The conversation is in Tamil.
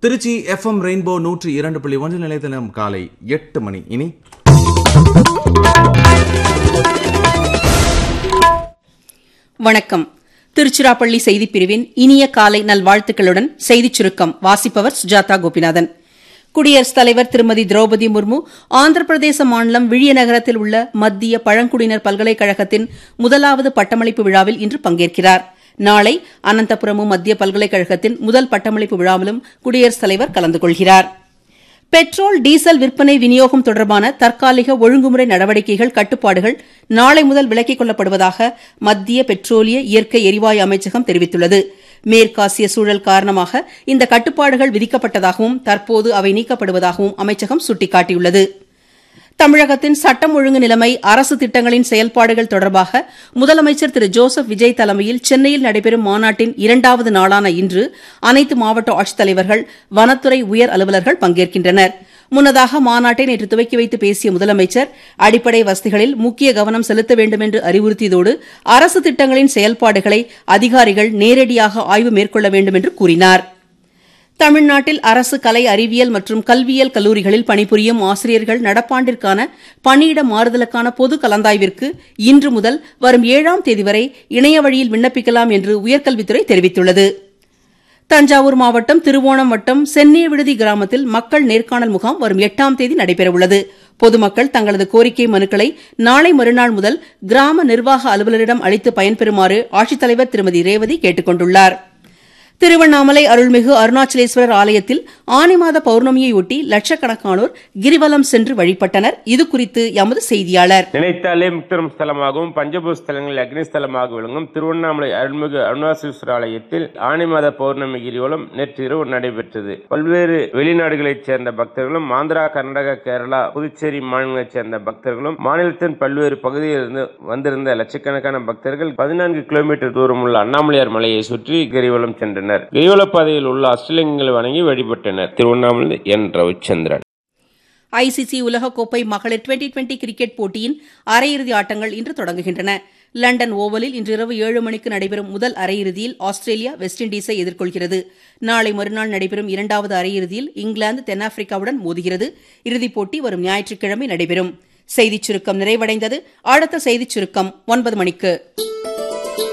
திருச்சி எஃப்எம் ரெயின்போ நூற்றி இரண்டு புள்ளி ஒன்று நிலையத்திலும் காலை எட்டு மணி இனி வணக்கம் திருச்சிராப்பள்ளி செய்திப் பிரிவின் இனிய காலை நல்வாழ்த்துக்களுடன் செய்திச் சுருக்கம் வாசிப்பவர் சுஜாதா கோபிநாதன் குடியரசுத் தலைவர் திருமதி திரௌபதி முர்மு ஆந்திர பிரதேச மாநிலம் விழியநகரத்தில் உள்ள மத்திய பழங்குடியினர் பல்கலைக்கழகத்தின் முதலாவது பட்டமளிப்பு விழாவில் இன்று பங்கேற்கிறார் நாளை அனந்தபுரமு மத்திய பல்கலைக்கழகத்தின் முதல் பட்டமளிப்பு விழாவிலும் குடியரசுத் தலைவர் கலந்து கொள்கிறார் பெட்ரோல் டீசல் விற்பனை விநியோகம் தொடர்பான தற்காலிக ஒழுங்குமுறை நடவடிக்கைகள் கட்டுப்பாடுகள் நாளை முதல் விலக்கிக் கொள்ளப்படுவதாக மத்திய பெட்ரோலிய இயற்கை எரிவாயு அமைச்சகம் தெரிவித்துள்ளது மேற்காசிய சூழல் காரணமாக இந்த கட்டுப்பாடுகள் விதிக்கப்பட்டதாகவும் தற்போது அவை நீக்கப்படுவதாகவும் அமைச்சகம் சுட்டிக்காட்டியுள்ளது தமிழகத்தின் சட்டம் ஒழுங்கு நிலைமை அரசு திட்டங்களின் செயல்பாடுகள் தொடர்பாக முதலமைச்சர் திரு ஜோசப் விஜய் தலைமையில் சென்னையில் நடைபெறும் மாநாட்டின் இரண்டாவது நாளான இன்று அனைத்து மாவட்ட ஆட்சித்தலைவர்கள் வனத்துறை உயர் அலுவலர்கள் பங்கேற்கின்றனர் முன்னதாக மாநாட்டை நேற்று துவக்கி வைத்து பேசிய முதலமைச்சர் அடிப்படை வசதிகளில் முக்கிய கவனம் செலுத்த வேண்டும் என்று அறிவுறுத்தியதோடு அரசு திட்டங்களின் செயல்பாடுகளை அதிகாரிகள் நேரடியாக ஆய்வு மேற்கொள்ள வேண்டும் என்று கூறினாா் தமிழ்நாட்டில் அரசு கலை அறிவியல் மற்றும் கல்வியியல் கல்லூரிகளில் பணிபுரியும் ஆசிரியர்கள் நடப்பாண்டிற்கான பணியிட மாறுதலுக்கான பொது கலந்தாய்விற்கு இன்று முதல் வரும் ஏழாம் தேதி வரை இணைய வழியில் விண்ணப்பிக்கலாம் என்று உயர்கல்வித்துறை தெரிவித்துள்ளது தஞ்சாவூர் மாவட்டம் திருவோணம் வட்டம் சென்னிய விடுதி கிராமத்தில் மக்கள் நேர்காணல் முகாம் வரும் எட்டாம் தேதி நடைபெறவுள்ளது பொதுமக்கள் தங்களது கோரிக்கை மனுக்களை நாளை மறுநாள் முதல் கிராம நிர்வாக அலுவலரிடம் அளித்து பயன்பெறுமாறு ஆட்சித்தலைவர் திருமதி ரேவதி கேட்டுக் கொண்டுள்ளாா் திருவண்ணாமலை அருள்மிகு அருணாச்சலேஸ்வரர் ஆலயத்தில் ஆனி மாத பௌர்ணமியையொட்டி லட்சக்கணக்கானோர் கிரிவலம் சென்று வழிபட்டனர் இதுகுறித்து எமது செய்தியாளர் நினைத்தாலே முக்தரும் ஸ்தலமாகவும் பஞ்சபூ ஸ்தலங்களில் அக்னி ஸ்தலமாக விளங்கும் திருவண்ணாமலை அருள்மிகு அருணாசீஸ்வரர் ஆலயத்தில் ஆனி மாத பௌர்ணமி கிரிவலம் நேற்றிரவு நடைபெற்றது பல்வேறு வெளிநாடுகளைச் சேர்ந்த பக்தர்களும் ஆந்திரா கர்நாடகா கேரளா புதுச்சேரி மாநிலங்களைச் சேர்ந்த பக்தர்களும் மாநிலத்தின் பல்வேறு பகுதியிலிருந்து வந்திருந்த லட்சக்கணக்கான பக்தர்கள் பதினான்கு கிலோமீட்டர் தூரம் உள்ள அண்ணாமலையார் மலையை சுற்றி கிரிவலம் சென்றனர் கிரிவல பாதையில் உள்ள அஷ்டலிங்கங்களை வணங்கி வழிபட்டனர் திருவண்ணாமலை என் ரவிச்சந்திரன் ஐசிசி உலகக்கோப்பை மகளிர் டுவெண்டி டுவெண்டி கிரிக்கெட் போட்டியின் அரையிறுதி ஆட்டங்கள் இன்று தொடங்குகின்றன லண்டன் ஓவலில் இன்று இரவு ஏழு மணிக்கு நடைபெறும் முதல் அரையிறுதியில் ஆஸ்திரேலியா வெஸ்ட் இண்டீஸை எதிர்கொள்கிறது நாளை மறுநாள் நடைபெறும் இரண்டாவது அரையிறுதியில் இங்கிலாந்து தென்னாப்பிரிக்காவுடன் மோதுகிறது இறுதிப் போட்டி வரும் ஞாயிற்றுக்கிழமை நடைபெறும் செய்திச் சுருக்கம் நிறைவடைந்தது அடுத்த செய்திச் சுருக்கம் ஒன்பது மணிக்கு